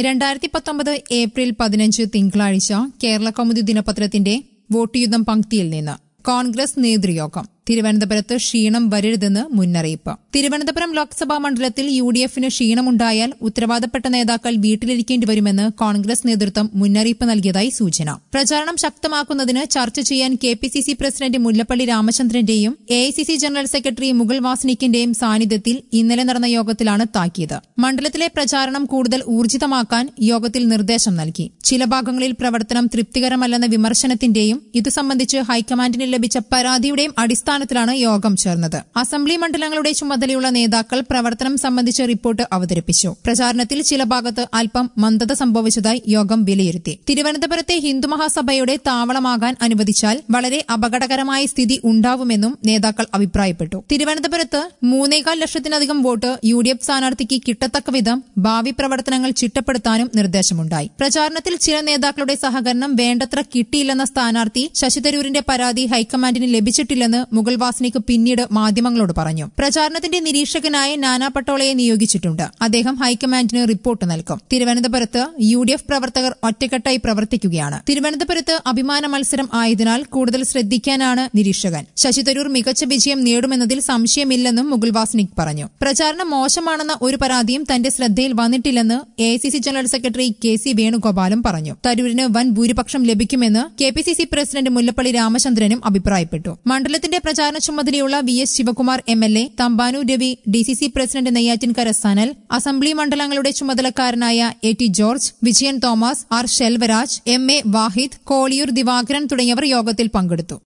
രണ്ടായിരത്തി പത്തൊമ്പത് ഏപ്രിൽ പതിനഞ്ച് തിങ്കളാഴ്ച കേരള കൗമുദി ദിനപത്രത്തിന്റെ വോട്ട് യുദ്ധം പങ്ക്തിയിൽ നിന്ന് കോൺഗ്രസ് നേതൃയോഗം തിരുവനന്തപുരത്ത് ക്ഷീണം വരരുതെന്ന് മുന്നറിയിപ്പ് തിരുവനന്തപുരം ലോക്സഭാ മണ്ഡലത്തിൽ യു ഡി എഫിന് ക്ഷീണമുണ്ടായാൽ ഉത്തരവാദപ്പെട്ട നേതാക്കൾ വീട്ടിലിരിക്കേണ്ടി വരുമെന്ന് കോൺഗ്രസ് നേതൃത്വം മുന്നറിയിപ്പ് നൽകിയതായി സൂചന പ്രചാരണം ശക്തമാക്കുന്നതിന് ചർച്ച ചെയ്യാൻ K P C C president Mullappally രാമചന്ദ്രന്റെയും A I C C general secretary Mukul വാസ്നിക്കിന്റെയും സാന്നിധ്യത്തിൽ ഇന്നലെ നടന്ന യോഗത്തിലാണ് താക്കീത് മണ്ഡലത്തിലെ പ്രചാരണം കൂടുതൽ ഊർജിതമാക്കാൻ യോഗത്തിൽ നിർദ്ദേശം നൽകി ചില ഭാഗങ്ങളിൽ പ്രവർത്തനം തൃപ്തികരമല്ലെന്ന വിമർശനത്തിന്റെയും ഇതു സംബന്ധിച്ച് ഹൈക്കമാൻഡിന് ലഭിച്ച പരാതിയുടെയും അടിസ്ഥാനത്തിലാണ് യോഗം ചേർന്നത് അസംബ്ലി മണ്ഡലങ്ങളുടെ ചുമതലയുള്ള നേതാക്കൾ പ്രവർത്തനം സംബന്ധിച്ച റിപ്പോർട്ട് അവതരിപ്പിച്ചു പ്രചാരണത്തിൽ ചില ഭാഗത്ത് അല്പം മന്ദത സംഭവിച്ചതായി യോഗം വിലയിരുത്തി തിരുവനന്തപുരത്തെ ഹിന്ദുമഹാസഭയുടെ താവളമാകാൻ അനുവദിച്ചാൽ വളരെ അപകടകരമായ സ്ഥിതി ഉണ്ടാവുമെന്നും നേതാക്കൾ അഭിപ്രായപ്പെട്ടു തിരുവനന്തപുരത്ത് മൂന്നേകാൽ ലക്ഷത്തിലധികം വോട്ട് യു ഡി എഫ് സ്ഥാനാർത്ഥിക്ക് കിട്ടത്തക്ക വിധം ഭാവി പ്രവർത്തനങ്ങൾ ചിട്ടപ്പെടുത്താനും നിർദ്ദേശമുണ്ടായി പ്രചാരണത്തിൽ ചില നേതാക്കളുടെ സഹകരണം വേണ്ടത്ര കിട്ടിയില്ലെന്ന സ്ഥാനാർത്ഥി ശശി തരൂരിന്റെ പരാതി ഹൈക്കമാൻഡിന് ലഭിച്ചിട്ടില്ലെന്ന് മുഗൾ വാസനിക്ക് പിന്നീട് മാധ്യമങ്ങളോട് പറഞ്ഞു പ്രചാരണത്തിന്റെ നിരീക്ഷകനായി നാനാ പട്ടോളയെ നിയോഗിച്ചിട്ടുണ്ട് അദ്ദേഹം ഹൈക്കമാൻഡിന് റിപ്പോർട്ട് നൽകും തിരുവനന്തപുരത്ത് യു ഡി എഫ് പ്രവർത്തകർ ഒറ്റക്കെട്ടായി പ്രവർത്തിക്കുകയാണ് തിരുവനന്തപുരത്ത് അഭിമാന മത്സരം ആയതിനാൽ കൂടുതൽ ശ്രദ്ധിക്കാനാണ് നിരീക്ഷകൻ ശശി തരൂർ മികച്ച വിജയം നേടുമെന്നതിൽ സംശയമില്ലെന്നും മുകുൾ വാസ്നിക് പറഞ്ഞു പ്രചാരണം മോശമാണെന്ന ഒരു പരാതിയും തന്റെ ശ്രദ്ധയിൽ വന്നിട്ടില്ലെന്ന് A general secretary K C വേണുഗോപാലും പറഞ്ഞു തരൂരിന് വൻ ഭൂരിപക്ഷം ലഭിക്കുമെന്ന് K P C C president Mullappally രാമചന്ദ്രനും അഭിപ്രായപ്പെട്ടു മണ്ഡലത്തിന്റെ പ്രചാരണ ചുമതലയുള്ള V S Sivakumar M L A Thampanoor Ravi D C C president Neyyattinkara Sanal assembly മണ്ഡലങ്ങളുടെ ചുമതലക്കാരനായ A T George Vijayan Thomas R Selvaraj M A Vahid Koliyoor Divakaran തുടങ്ങിയവർ യോഗത്തിൽ പങ്കെടുത്തു